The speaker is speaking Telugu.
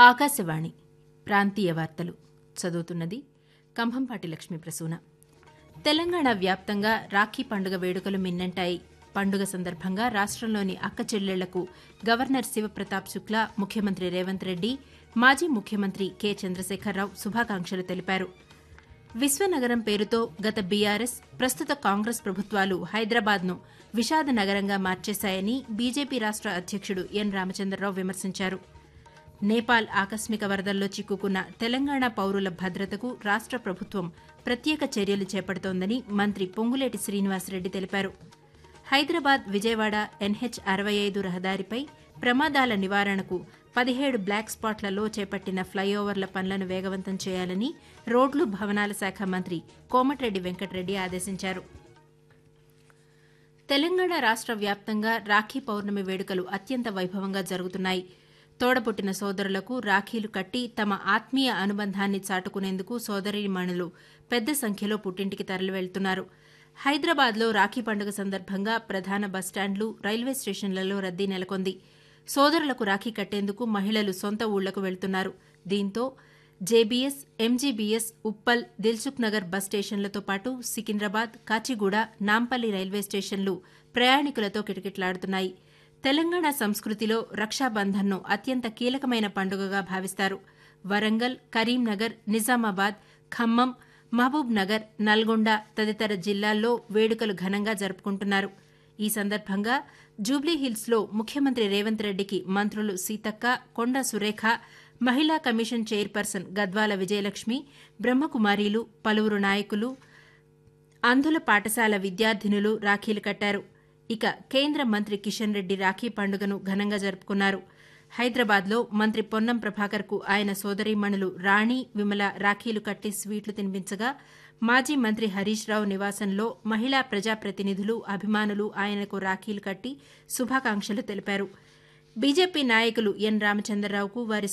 ఆకాశవాణి ప్రాంతీయ వార్తలు చదువుతున్నది కంభంపాటి లక్ష్మీ ప్రసూన తెలంగాణ వ్యాప్తంగా రాఖీ పండుగ వేడుకలు మిన్నంటాయి పండుగ సందర్భంగా రాష్టంలోని అక్క చెల్లెళ్లకు గవర్నర్ శివప్రతాప్ శుక్లా ముఖ్యమంత్రి రేవంత్ రెడ్డి మాజీ ముఖ్యమంత్రి కె చంద్రశేఖరరావు శుభాకాంక్షలు తెలిపారు విశ్వనగరం పేరుతో గత బీఆర్ఎస్ ప్రస్తుత కాంగ్రెస్ ప్రభుత్వాలు హైదరాబాద్ను విషాద నగరంగా మార్చేశాయని బీజేపీ రాష్ట అధ్యక్షుడు ఎన్ రామచంద్రరావు విమర్శించారు నేపాల్ ఆకస్మిక వరదల్లో చిక్కుకున్న తెలంగాణ పౌరుల భద్రతకు రాష్ట ప్రభుత్వం ప్రత్యేక చర్యలు చేపడుతోందని మంత్రి పొంగులేటి శ్రీనివాసరెడ్డి తెలిపారు హైదరాబాద్ విజయవాడ ఎన్హెచ్ అరవై ఐదు రహదారిపై ప్రమాదాల నివారణకు పదిహేడు బ్లాక్ స్పాట్లలో చేపట్టిన ఫ్లైఓవర్ల పనులను వేగవంతం చేయాలని రోడ్లు భవనాల శాఖ మంత్రి కోమటిరెడ్డి వెంకటరెడ్డి ఆదేశించారు తెలంగాణ రాష్ట వ్యాప్తంగా రాఖీ పౌర్ణమి వేడుకలు అత్యంత వైభవంగా జరుగుతున్నాయి తోడపుట్టిన సోదరులకు రాఖీలు కట్టి తమ ఆత్మీయ అనుబంధాన్ని చాటుకునేందుకు సోదరీమణులు పెద్ద సంఖ్యలో పుట్టింటికి తరలివెళ్తున్నారు హైదరాబాద్లో రాఖీ పండుగ సందర్భంగా ప్రధాన బస్టాండ్లు రైల్వే స్టేషన్లలో రద్దీ నెలకొంది సోదరులకు రాఖీ కట్టేందుకు మహిళలు సొంత ఊళ్లకు వెళ్తున్నారు దీంతో JBS MGBS Uppal Dilsukh Nagar bus స్టేషన్లతో పాటు సికింద్రాబాద్ కాచిగూడ నాంపల్లి రైల్వే స్టేషన్లు ప్రయాణికులతో కిటకిటలాడుతున్నాయి తెలంగాణ సంస్కృతిలో రక్షాబంధన్ను అత్యంత కీలకమైన పండుగగా భావిస్తారు వరంగల్ కరీంనగర్ నిజామాబాద్ ఖమ్మం మహబూబ్ నగర్ నల్గొండ తదితర జిల్లాల్లో వేడుకలు ఘనంగా జరుపుకుంటున్నారు ఈ సందర్భంగా జూబ్లీహిల్స్లో ముఖ్యమంత్రి రేవంత్ రెడ్డికి మంత్రులు సీతక్క కొండ సురేఖ మహిళా కమిషన్ చైర్పర్సన్ గద్వాల విజయలక్ష్మి బ్రహ్మకుమారీలు పలువురు నాయకులు అంధుల పాఠశాల విద్యార్థినులు రాఖీలు కట్టారు ఇక కేంద్ర మంత్రి కిషన్ రెడ్డి రాఖీ పండుగను ఘనంగా జరుపుకున్నారు హైదరాబాద్లో మంత్రి పొన్నం ప్రభాకర్కు ఆయన సోదరీమణులు రాణి విమల రాఖీలు కట్టి స్వీట్లు తినిపించగా మాజీ మంత్రి హరీష్ రావు నివాసంలో మహిళా ప్రజాప్రతినిధులు అభిమానులు ఆయనకు రాఖీలు కట్టి శుభాకాంక్షలు తెలిపారు బీజేపీ నాయకులు ఎన్ రామచంద్రరావుకు వారి